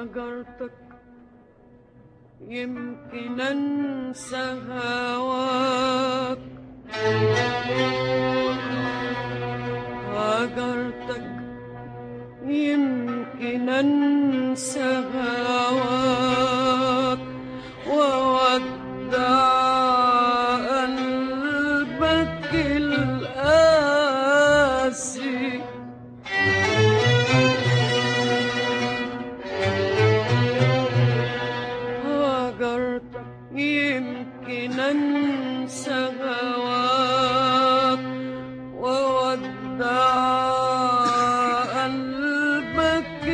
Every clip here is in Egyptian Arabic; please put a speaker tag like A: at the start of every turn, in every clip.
A: هجرتك يمكن انسى هواك هجرتك يمكن انسى هواك وودع قلبك القاسي هجرتك يمكن انسى هواك وودع قلبك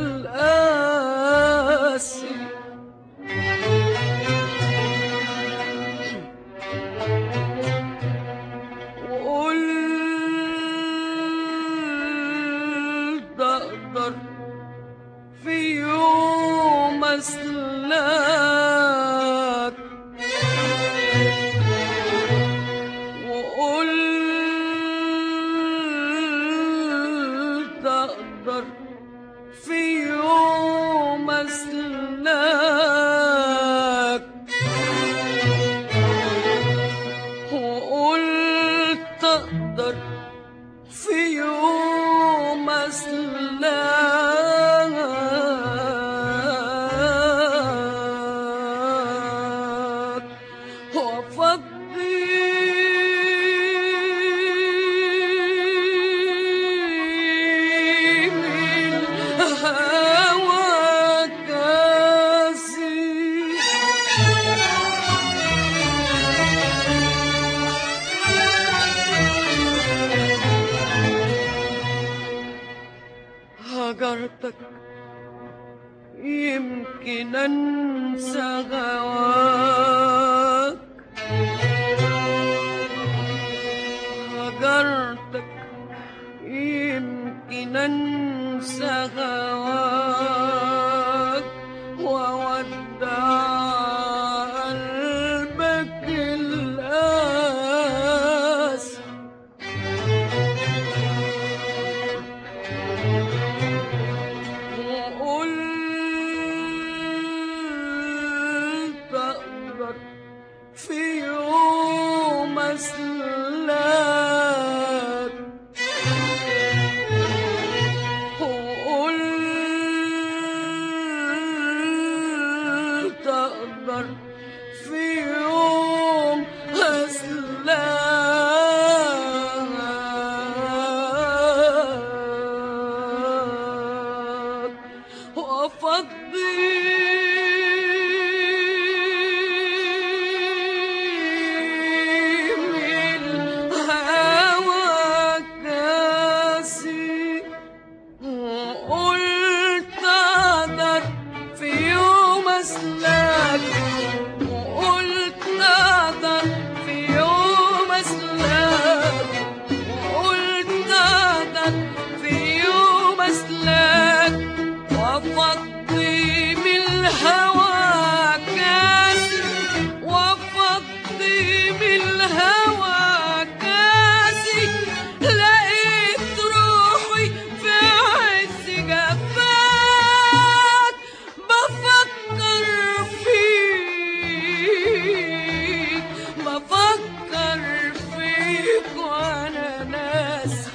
A: القاسي وقلت اقدر في يوم اسلاك وقلت اقدر في يوم اسلاك وقلت اقدر في يوم اسلاك وافضي من هواك كاسي هجرتك يمكن انسى هواك هجرتك يمكن انسى هواك وودع قلبك القاسي وقلت أقدر في يوم أسلاك وقلت أقدر في يوم أسلاك وأفضي من هواك كاسي وقلت أقدر في يوم أسلاك وقلت أقدر في يوم أسلاك وقلت أقدر في يوم أسلاك وأفضي من الهوى كاسي وأفضي من الهوى كاسي لقيت روحي في عز جفاك بفكر فيك بفكر فيك وانا ناسي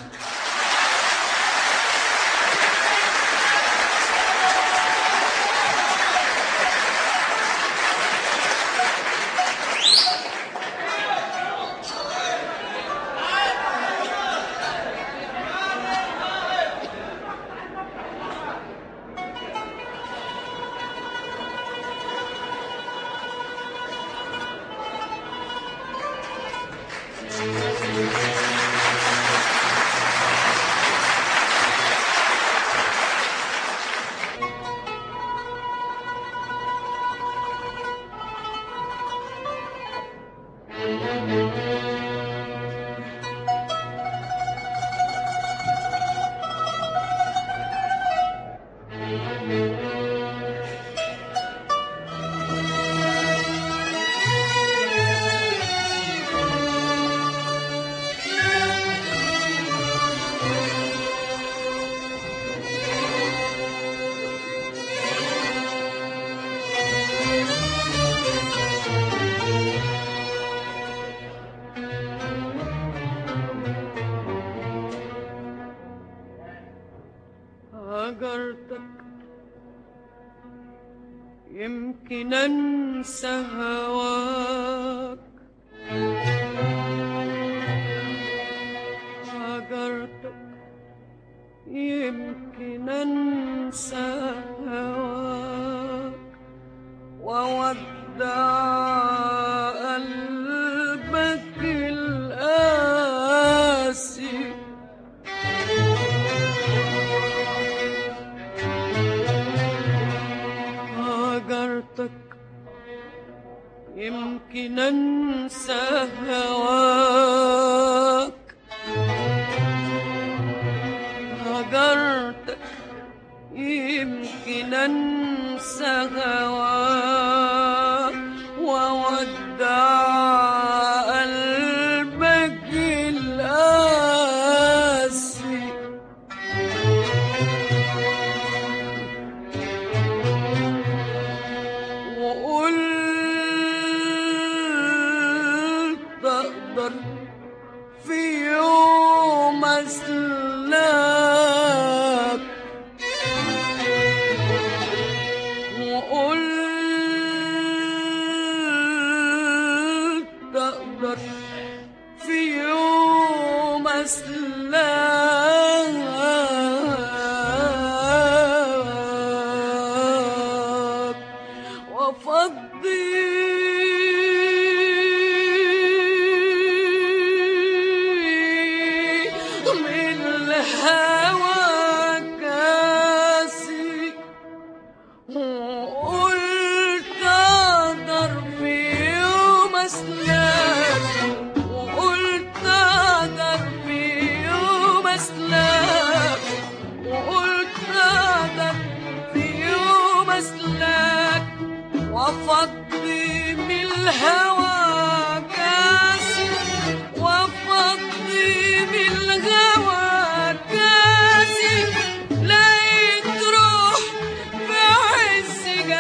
A: هجرتك يمكن انسى هواك هجرتك يمكن انسى هواك وودع قلبك القاسي هاجرتك يمكن انسى هواك هاجرتك يمكن انسى هواك وودع قلبك القاسي وقلت اقدر في يوم اسلك وقلت اقدر في يوم اسلك وافضي من الهوى كاسي وقلت اقدر في يوم اسلك وقلت اقدر في يوم اسلك وقلت اقدر في يوم اسلك وافضي من الهوى كاسي وافضي من الهوى كاسي لقيت روح في عز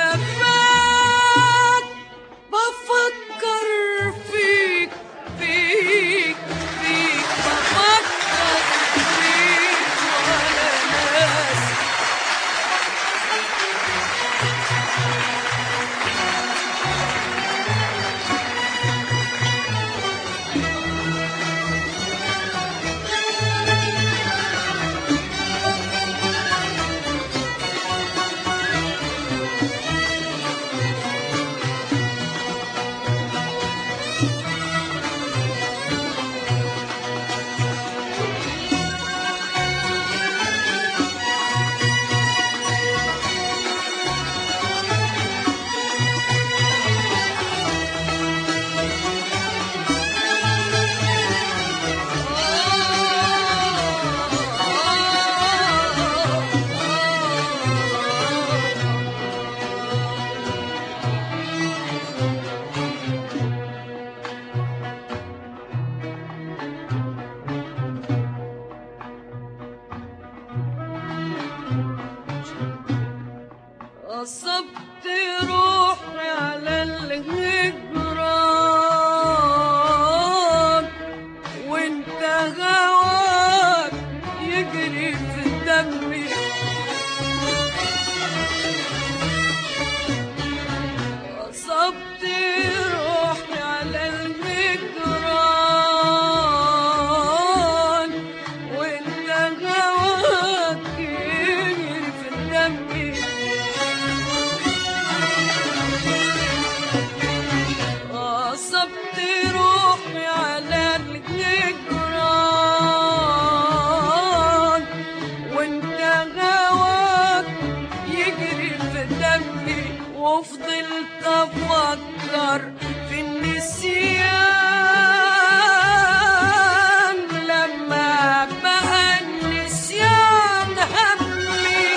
A: جفاك بفكر فيك فيك فيك بفكر فيك ولا ناس غصبت روحي على الهجران وانت هواك يجري في دمي غصبت روحي على الهجران وانت هواك يجري في دمي غصبت روحي على الجدران وانت هواك يجري في دمي وفضلت افكر في النسيان لما بقى النسيان همي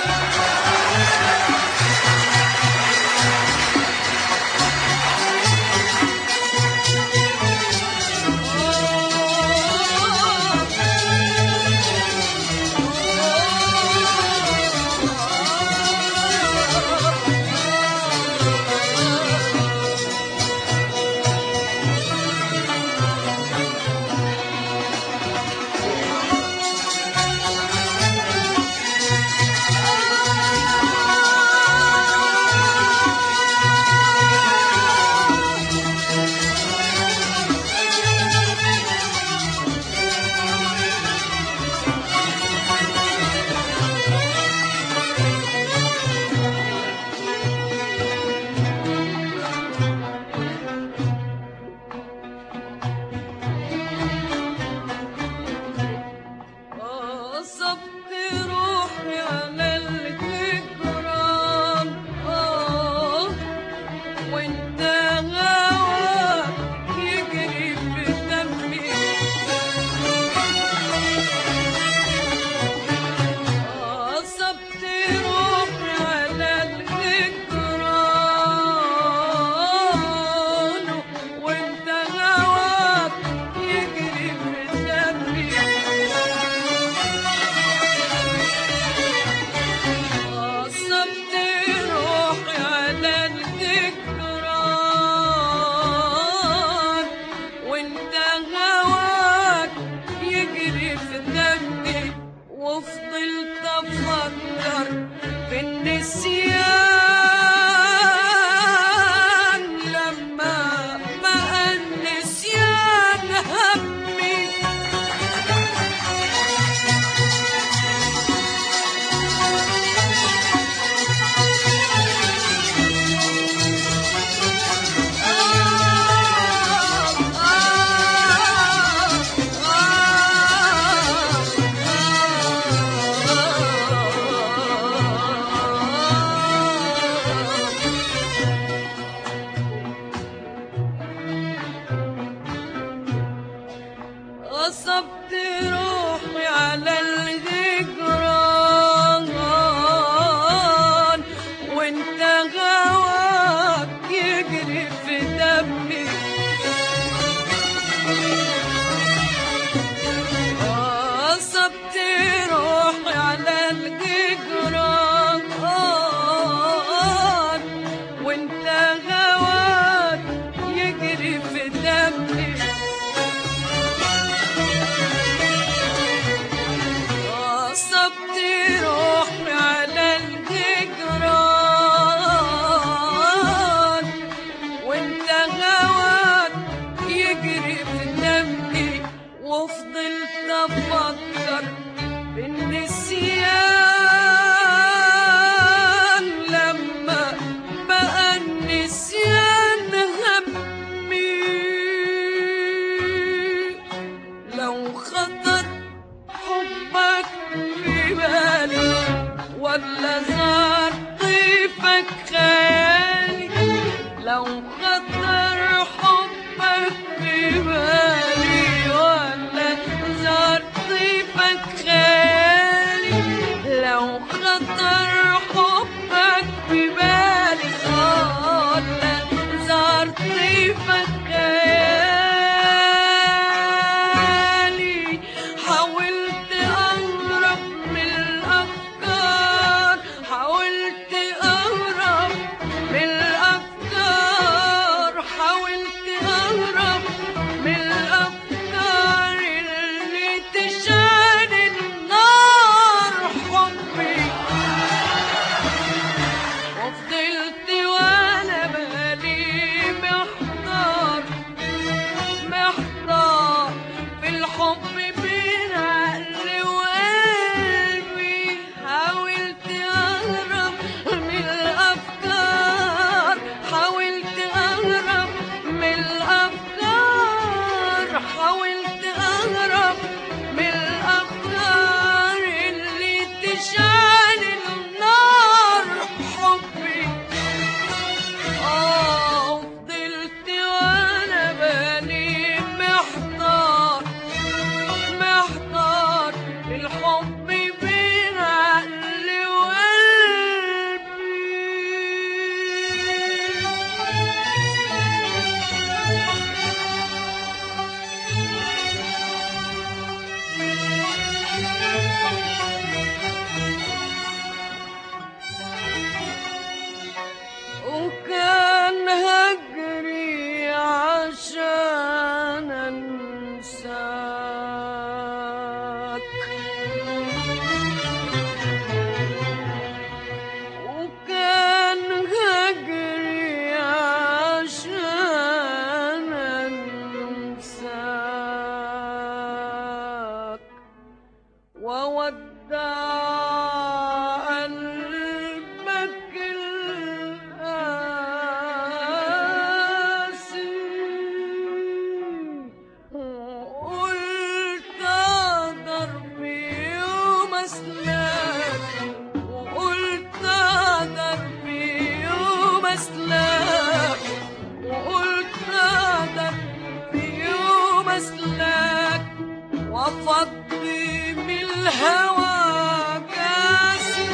A: ولا زار طيفك خيالي لو خطر حبك في بالي ولا زار طيفك خيالي لو خطر حبك في بالي ولا زار طيفك خيالي حاولت أهرب من الأفكار حاولت أهرب من الأفكار حاولت أهرب من الأفكار اللي تشعل النار حبي وفضلت وأنا بالي محتار محتار في الحب بين عقلي وقلبي حاولت أهرب من الأفكار حاولت أهرب من الأفكار حاولت أهرب من الأفكار اللي تشعل النار حبي آه فضلت وأنا بالي محتار محتار الحب بين عقلي وكان هجري عشان انساك وكان هجري عشان انساك وودع قلبك القاسي وقلت اقدر في يوم اسلاك وقلت اقدر في يوم اسلاك وقلت اقدر في يوم اسلاك وافضي من الهوى كاسي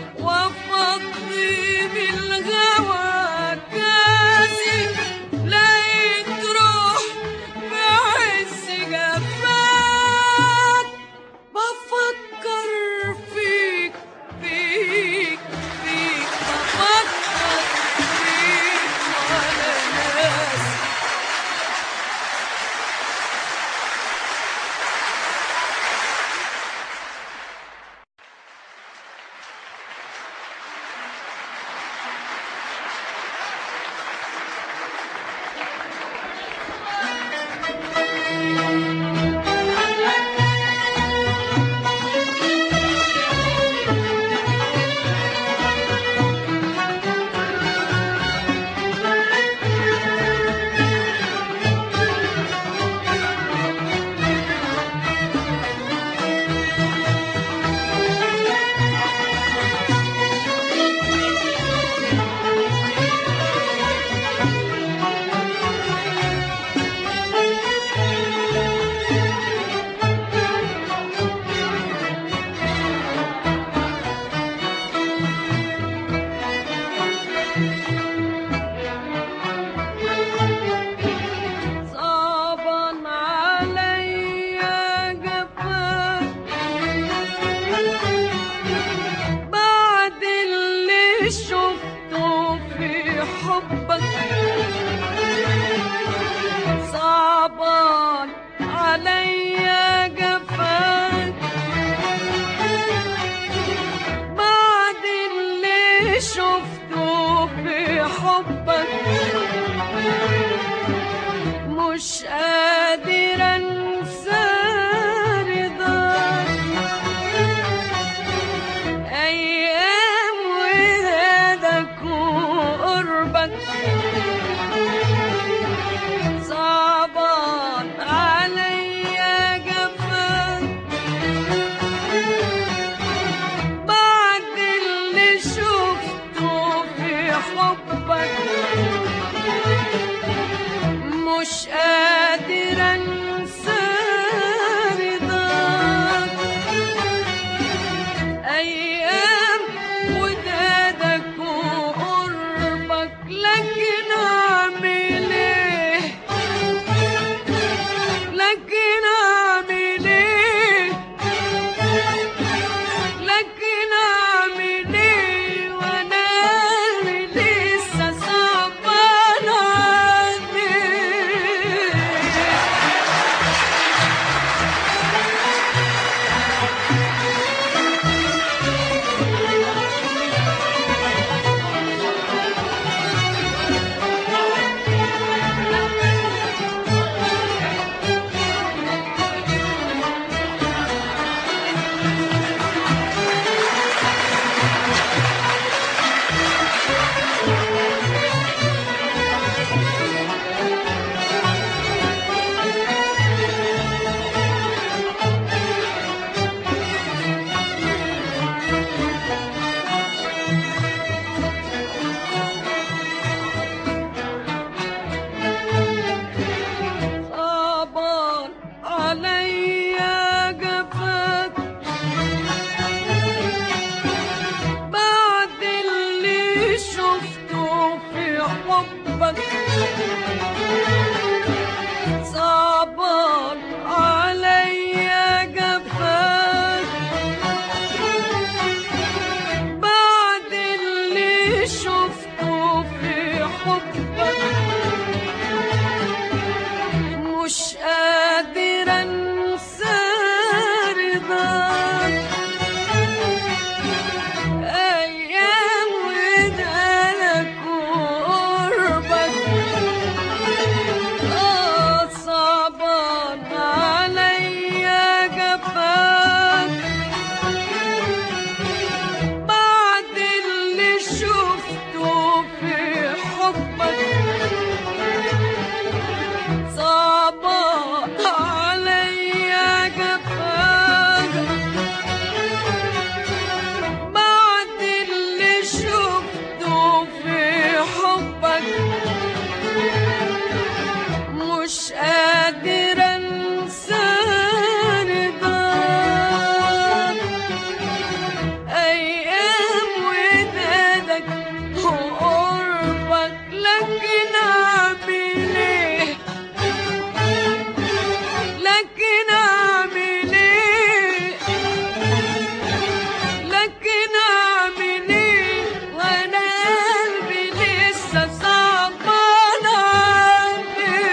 A: وافضي من الهوى كاسي لقيت روح بعز جفاك بفكر فيك فيك فيك بفكر فيك وانا ناسي صعبا عليا جفاك بعد اللي شفته في حبك صعبا عليا جفاك بعد اللي شفته في حبك مش قادر انسى رضاك ايام ودادك وقربك صعبان عليا جفاك بعد مش قادر انسى رضاك ايام ودادك وقربك لكن اعمل ايه لكن اعمل ايه لكن اعمل ايه وانا لسه صعبان عني صعبان عليا جفاك بعد اللي شفته في حبك صعبان عليا جفاك بعد اللي شفته في حبك مش قادر انسى رضاك ايام ودالك وقربك اه صعبان عليا جفاك بعد اللي شفته في حبك صعبان عليا جفاك بعد اللي شفته في حبك مش قادر انسى رضاك ايام ودادك وقربك لكن اعمل ايه لكن اعمل ايه لكن اعمل ايه وانا قلبي لسه صعبان عني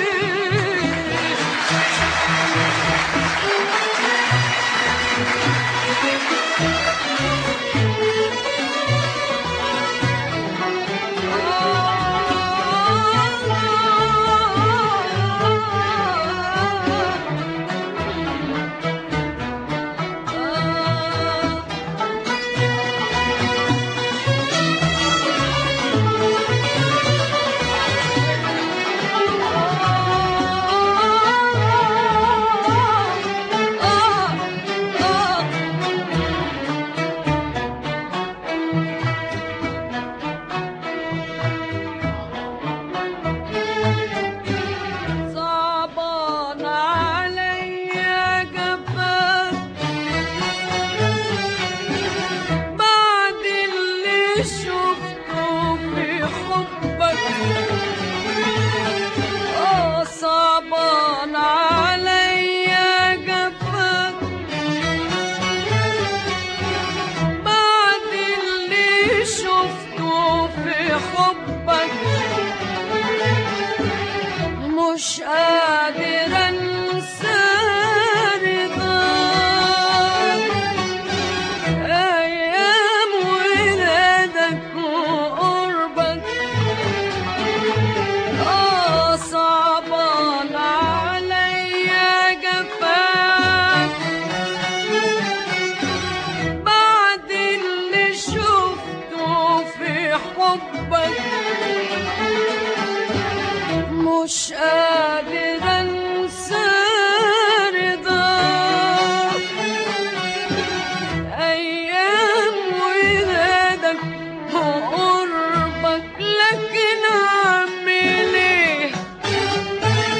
A: صعبان عليا جفاك بعد اللي شفته في حبك اه صعبان عليا جفاك بعد اللي شفته في حبك مش قادر انسى رضاك ايام ولادك وقربك اه صعبان عليا جفاك بعد اللي شفته في حبك مش قادر انسى رضاك ايام ولادك وقربك لكن اعمل ايه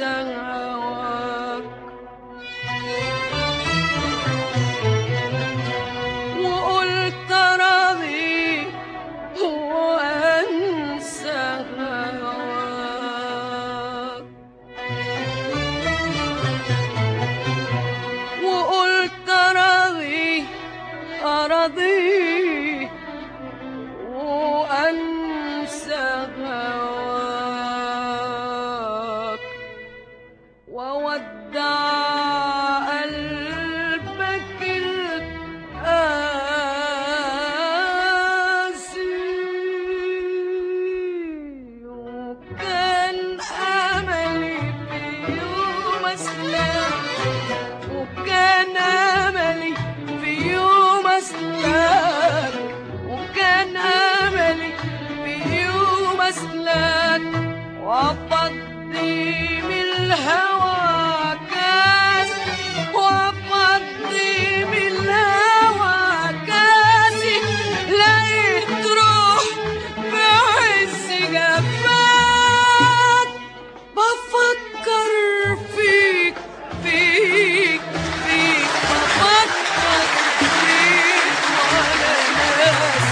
A: وانسى هواك وقلت راضي وانسى هواك وقلت راضي أراضي وأنسى هواك وودع قلبك القاسي وكان أملي في يوم أسلم وكان أملي في يوم أسلك وكان أملي في يوم أسلك وأفضي من الهوى كاس وأفضي من الهوى كاسي لقيت روح بعز جفاك بفكر فيك فيك فيك بفكر فيك ولا ناس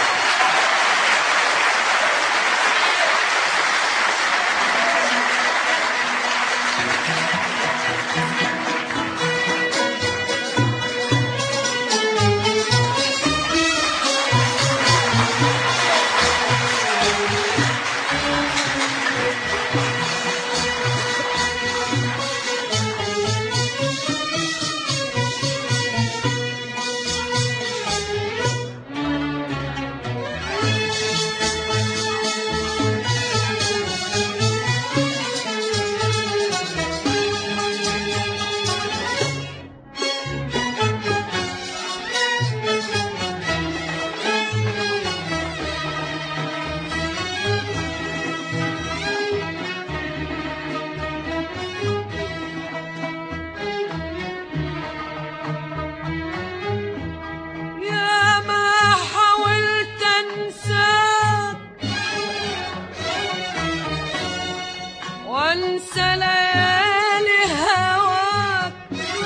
A: يا ما حاولت انساك وانسى ليالي هواك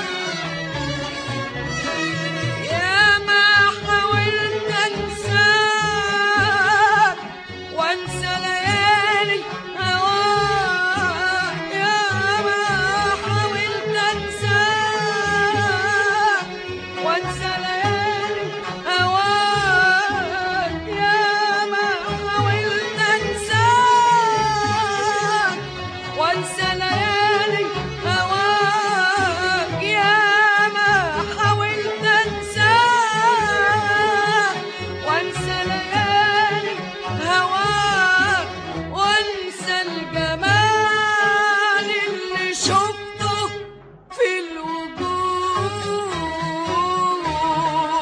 A: يا ما حاولت انساك وانسى ليالي هواك يا ما حاولت انساك وانسى ليالي هواك يا ما حاولت انساك وانسى ليالي هواك يا ما حاولت انساك وانسى ليالي هواك وانسى الجمال اللي شفته في الوجود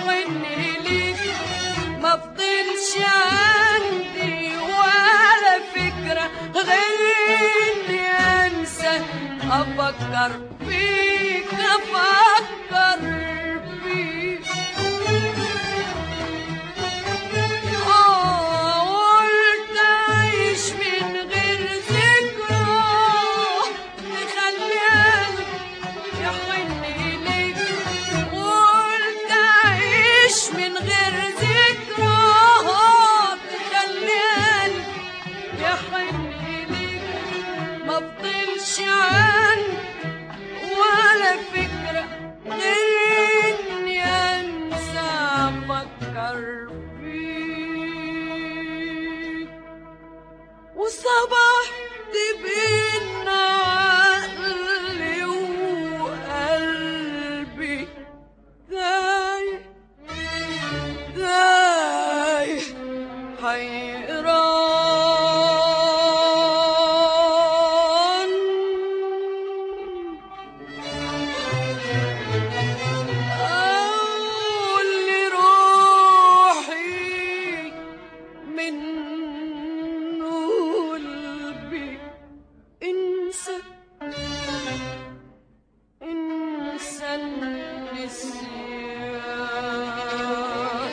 A: يحن ليك ما فضلش عندي ولا فكرة غير اني انسى افكر فيك افكر فيك آه، قلت أعيش من غير ذكرى تخلي قلبي يحن إليك قلت أعيش من غير ذكرى تخلي قلبي يحن إليك ما فضلش عندي ولا فكرة غير إني أنسى أفكر فيك وصبحت بين عقلي وقلبي دايح دايح حيران أقول لروحي من قلبي انسى انسى النسيان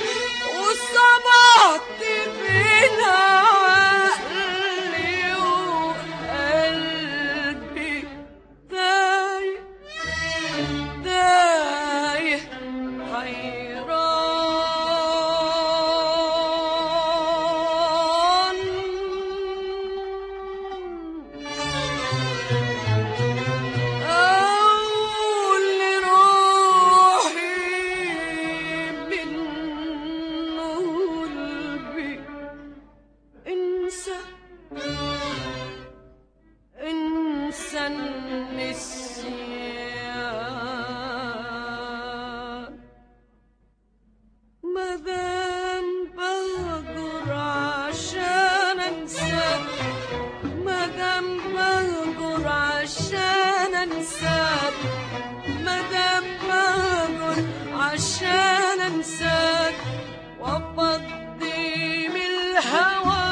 A: وصبحت بين عقلي وقلبي دايح دايح حيران أقول لروحي من قلبي انسى انسى النسيان مادام بهجر عشان انساك مادام بهجر عشان انساك مادام بهجر عشان انساك وافضي من الهوى